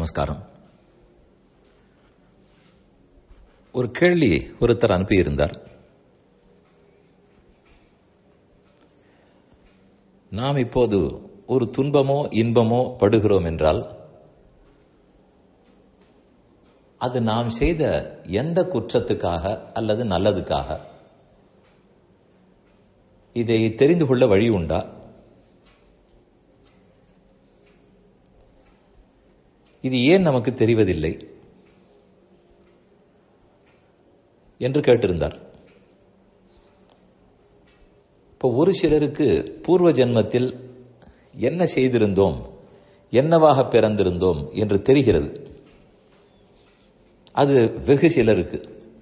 நமஸ்காரம் ஒரு கேள்வி ஒருத்தர் அனுப்பியிருந்தார் நாம் இப்போது ஒரு துன்பமோ இன்பமோ படுகிறோம் என்றால் அது நாம் செய்த எந்த குற்றத்துக்காக அல்லது நல்லதுக்காக இதை தெரிந்து கொள்ள வழி உண்டா இது ஏன் நமக்கு தெரிவதில்லை என்று கேட்டிருந்தார் இப்போ ஒரு சிலருக்கு பூர்வ ஜென்மத்தில் என்ன செய்திருந்தோம் என்னவாக பிறந்திருந்தோம் என்று தெரிகிறது அது வெகு சிலருக்கு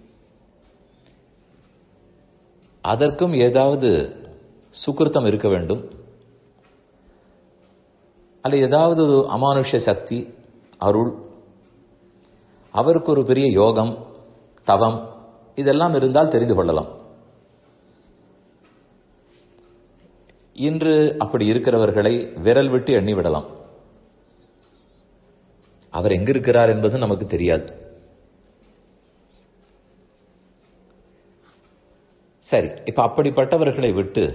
அதற்கும் ஏதாவது சுக்கிருத்தம் இருக்க வேண்டும் அல்ல ஏதாவது ஒரு அமானுஷ சக்தி அருள் அவருக்கு ஒரு பெரிய யோகம் தவம் இதெல்லாம் இருந்தால் தெரிந்து கொள்ளலாம் இன்று அப்படி இருக்கிறவர்களை விரல் விட்டு எண்ணி விடலாம் அவர் எங்கிருக்கிறார் என்பது நமக்கு தெரியாது சரி இப்ப அப்படிப்பட்டவர்களை விட்டு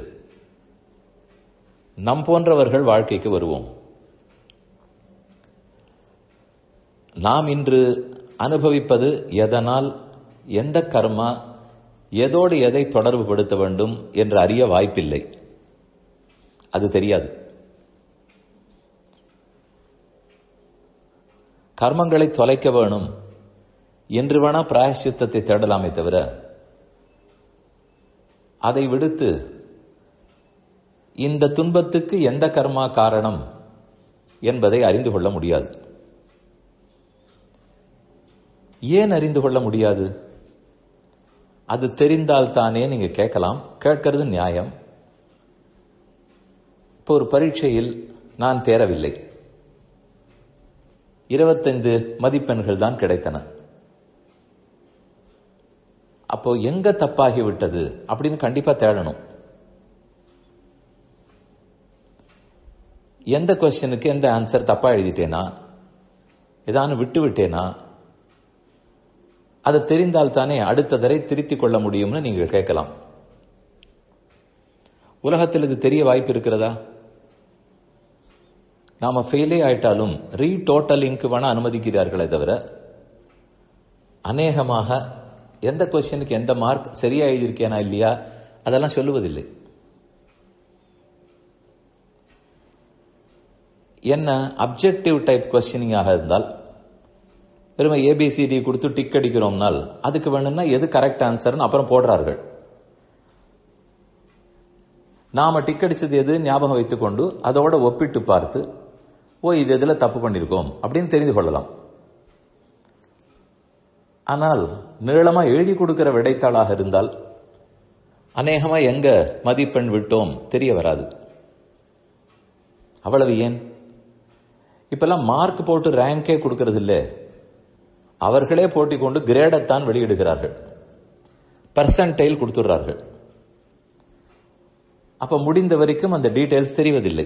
நம் போன்றவர்கள் வாழ்க்கைக்கு வருவோம் நாம் இன்று அனுபவிப்பது எதனால் எந்த கர்மா எதோடு எதை தொடர்பு படுத்த வேண்டும் என்று அறிய வாய்ப்பில்லை அது தெரியாது கர்மங்களை தொலைக்க வேணும் என்று வேணா பிராயசித்தத்தை தேடலாமே தவிர அதை விடுத்து இந்த துன்பத்துக்கு எந்த கர்மா காரணம் என்பதை அறிந்து கொள்ள முடியாது ஏன் அறிந்து கொள்ள முடியாது அது தெரிந்தால் தானே நீங்க கேட்கலாம் கேட்கறது நியாயம் இப்போ ஒரு பரீட்சையில் நான் தேரவில்லை இருபத்தைந்து மதிப்பெண்கள் தான் கிடைத்தன அப்போ எங்க தப்பாகி விட்டது அப்படின்னு கண்டிப்பா தேடணும் எந்த கொஸ்டினுக்கு எந்த ஆன்சர் தப்பா எழுதிட்டேனா ஏதானு விட்டு விட்டேனா அது தெரிந்தால் தானே அடுத்த தடவை திருத்திக் கொள்ள முடியும்னு நீங்க கேட்கலாம் உலகத்தில் இது தெரிய வாய்ப்பு இருக்கிறதா நாம ஃபெயிலே ஆயிட்டாலும் ரீடோட்டலிங்க்கு வேணா அனுமதிக்கிறார்களே தவிர அநேகமாக எந்த கொஸ்டினுக்கு எந்த மார்க் சரியா எழுதியிருக்கேனா இல்லையா அதெல்லாம் சொல்லுவதில்லை என்ன அப்ஜெக்டிவ் டைப் கொஸ்டினிங்காக இருந்தால் வெறும் ஏபிசிடி கொடுத்து டிக் அடிக்கிறோம்னால் அதுக்கு வேணும்னா எது கரெக்ட் ஆன்சர்னு அப்புறம் போடுறார்கள் நாம டிக் அடிச்சது எது ஞாபகம் வைத்துக்கொண்டு அதோட ஒப்பிட்டு பார்த்து ஓ இது எதுல தப்பு பண்ணிருக்கோம் அப்படின்னு தெரிந்து கொள்ளலாம் ஆனால் நீளமா எழுதி கொடுக்கிற விடைத்தாளாக இருந்தால் அநேகமா எங்க மதிப்பெண் விட்டோம் தெரிய வராது அவ்வளவு ஏன் இப்பெல்லாம் மார்க் போட்டு ரேங்கே கொடுக்கறது இல்லை அவர்களே போட்டி கொண்டு கிரேடத்தான் வெளியிடுகிறார்கள் பர்சன்டைல் கொடுத்துடுறார்கள் அப்ப முடிந்த வரைக்கும் அந்த டீடைல்ஸ் தெரிவதில்லை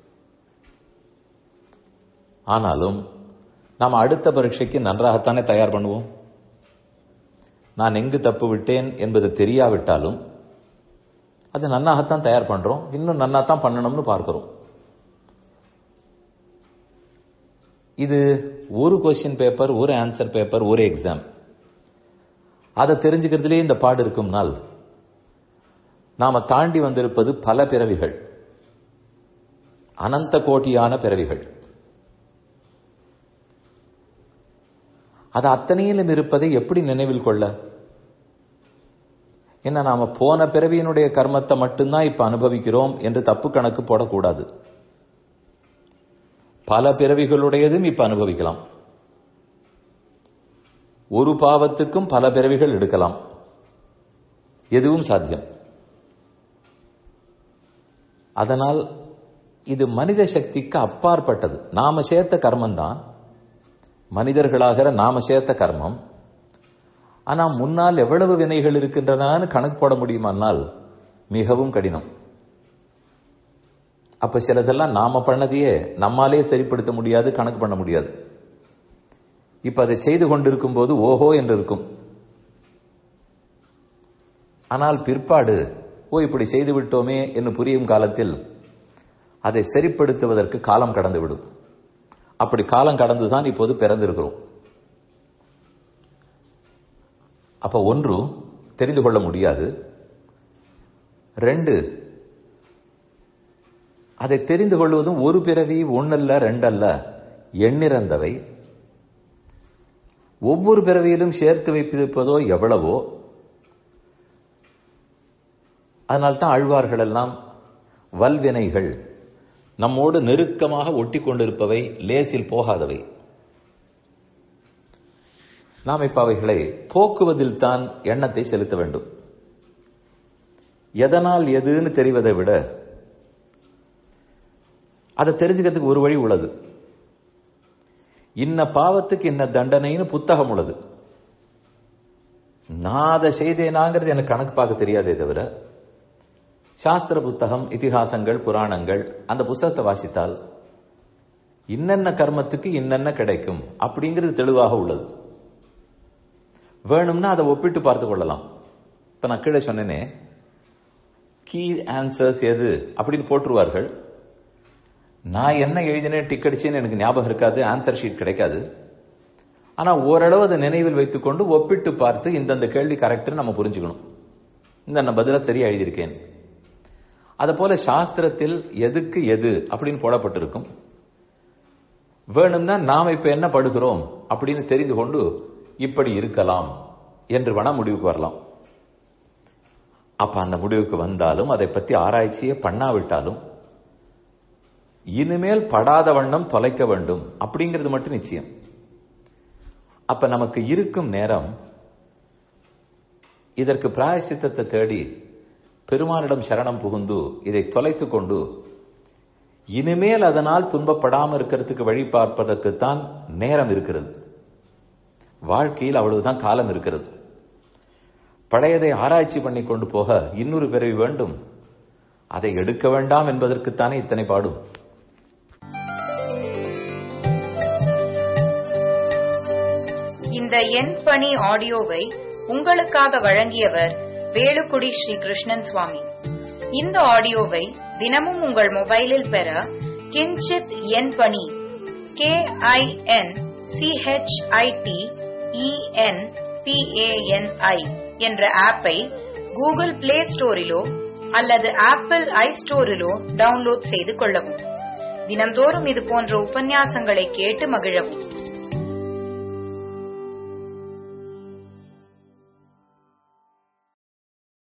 ஆனாலும் நாம் அடுத்த பரீட்சைக்கு நன்றாகத்தானே தயார் பண்ணுவோம் நான் எங்கு தப்பு விட்டேன் என்பது தெரியாவிட்டாலும் அது நன்னாகத்தான் தயார் பண்றோம் இன்னும் நன்னாத்தான் பண்ணணும்னு பார்க்கிறோம் இது ஒரு கொஸ்டின் பேப்பர் ஒரு ஆன்சர் பேப்பர் ஒரு எக்ஸாம் அதை தெரிஞ்சுக்கிறதுலே இந்த பாடு இருக்கும்னால் நாம தாண்டி வந்திருப்பது பல பிறவிகள் அனந்த கோட்டியான பிறவிகள் அது அத்தனையிலும் இருப்பதை எப்படி நினைவில் கொள்ள என்ன நாம போன பிறவியினுடைய கர்மத்தை மட்டும்தான் இப்ப அனுபவிக்கிறோம் என்று தப்பு கணக்கு போடக்கூடாது பல பிறவிகளுடையதும் இப்ப அனுபவிக்கலாம் ஒரு பாவத்துக்கும் பல பிறவிகள் எடுக்கலாம் எதுவும் சாத்தியம் அதனால் இது மனித சக்திக்கு அப்பாற்பட்டது நாம சேர்த்த கர்மம் தான் மனிதர்களாகிற நாம சேர்த்த கர்மம் ஆனா முன்னால் எவ்வளவு வினைகள் இருக்கின்றனன்னு கணக்கு போட முடியுமானால் மிகவும் கடினம் அப்ப சிலதெல்லாம் நாம பண்ணதையே நம்மாலே சரிப்படுத்த முடியாது கணக்கு பண்ண முடியாது இப்ப அதை செய்து கொண்டிருக்கும் போது ஓஹோ என்று இருக்கும் ஆனால் பிற்பாடு ஓ இப்படி செய்து விட்டோமே என்று புரியும் காலத்தில் அதை சரிப்படுத்துவதற்கு காலம் கடந்துவிடும் அப்படி காலம் கடந்துதான் இப்போது பிறந்திருக்கிறோம் அப்ப ஒன்று தெரிந்து கொள்ள முடியாது ரெண்டு அதை தெரிந்து கொள்வதும் ஒரு பிறவி ஒன்னல்ல ரெண்டல்ல எண்ணிறந்தவை ஒவ்வொரு பிறவியிலும் சேர்த்து வைப்பிருப்பதோ எவ்வளவோ அதனால்தான் ஆழ்வார்கள் எல்லாம் வல்வினைகள் நம்மோடு நெருக்கமாக ஒட்டி கொண்டிருப்பவை லேசில் போகாதவை நாம் இப்ப அவைகளை போக்குவதில் தான் எண்ணத்தை செலுத்த வேண்டும் எதனால் எதுன்னு தெரிவதை விட அதை தெரிஞ்சுக்கிறதுக்கு ஒரு வழி உள்ளது இன்ன பாவத்துக்கு இன்ன தண்டனைன்னு புத்தகம் உள்ளது நான் அதை செய்தேனாங்கிறது எனக்கு கணக்கு பார்க்க தெரியாதே தவிர சாஸ்திர புத்தகம் இதிகாசங்கள் புராணங்கள் அந்த புத்தகத்தை வாசித்தால் இன்னென்ன கர்மத்துக்கு இன்னென்ன கிடைக்கும் அப்படிங்கிறது தெளிவாக உள்ளது வேணும்னா அதை ஒப்பிட்டு பார்த்து கொள்ளலாம் இப்ப நான் கீழே சொன்னேனே கீ ஆன்சர்ஸ் எது அப்படின்னு போட்டுருவார்கள் நான் என்ன எழுதினேன் டிக் அடிச்சேன்னு எனக்கு ஞாபகம் இருக்காது ஆன்சர் ஷீட் கிடைக்காது ஆனா ஓரளவு அதை நினைவில் வைத்துக்கொண்டு ஒப்பிட்டு பார்த்து இந்தந்த கேள்வி கரெக்ட்னு நம்ம புரிஞ்சுக்கணும் இந்த பதில சரியா எழுதியிருக்கேன் அது போல சாஸ்திரத்தில் எதுக்கு எது அப்படின்னு போடப்பட்டிருக்கும் வேணும்னா நாம் இப்ப என்ன படுகிறோம் அப்படின்னு தெரிந்து கொண்டு இப்படி இருக்கலாம் என்று வேணா முடிவுக்கு வரலாம் அப்ப அந்த முடிவுக்கு வந்தாலும் அதை பத்தி ஆராய்ச்சியே பண்ணாவிட்டாலும் இனிமேல் படாத வண்ணம் தொலைக்க வேண்டும் அப்படிங்கிறது மட்டும் நிச்சயம் அப்ப நமக்கு இருக்கும் நேரம் இதற்கு பிராயசித்தத்தை தேடி பெருமானிடம் சரணம் புகுந்து இதை தொலைத்து கொண்டு இனிமேல் அதனால் துன்பப்படாமல் இருக்கிறதுக்கு வழி பார்ப்பதற்குத்தான் நேரம் இருக்கிறது வாழ்க்கையில் அவ்வளவுதான் காலம் இருக்கிறது பழையதை ஆராய்ச்சி பண்ணி கொண்டு போக இன்னொரு பிறவி வேண்டும் அதை எடுக்க வேண்டாம் என்பதற்குத்தானே இத்தனை பாடும் இந்த என் பணி ஆடியோவை உங்களுக்காக வழங்கியவர் வேலுக்குடி ஸ்ரீ கிருஷ்ணன் சுவாமி இந்த ஆடியோவை தினமும் உங்கள் மொபைலில் பெற கிஞ்சித் என் பணி கே ஐ என் சிஹெச்ஐடி இஎன் பிஏஎன்ஐ என்ற ஆப்பை கூகுள் பிளே ஸ்டோரிலோ அல்லது ஆப்பிள் ஐ ஸ்டோரிலோ டவுன்லோட் செய்து கொள்ளவும் தினம்தோறும் இது போன்ற உபன்யாசங்களை கேட்டு மகிழவும்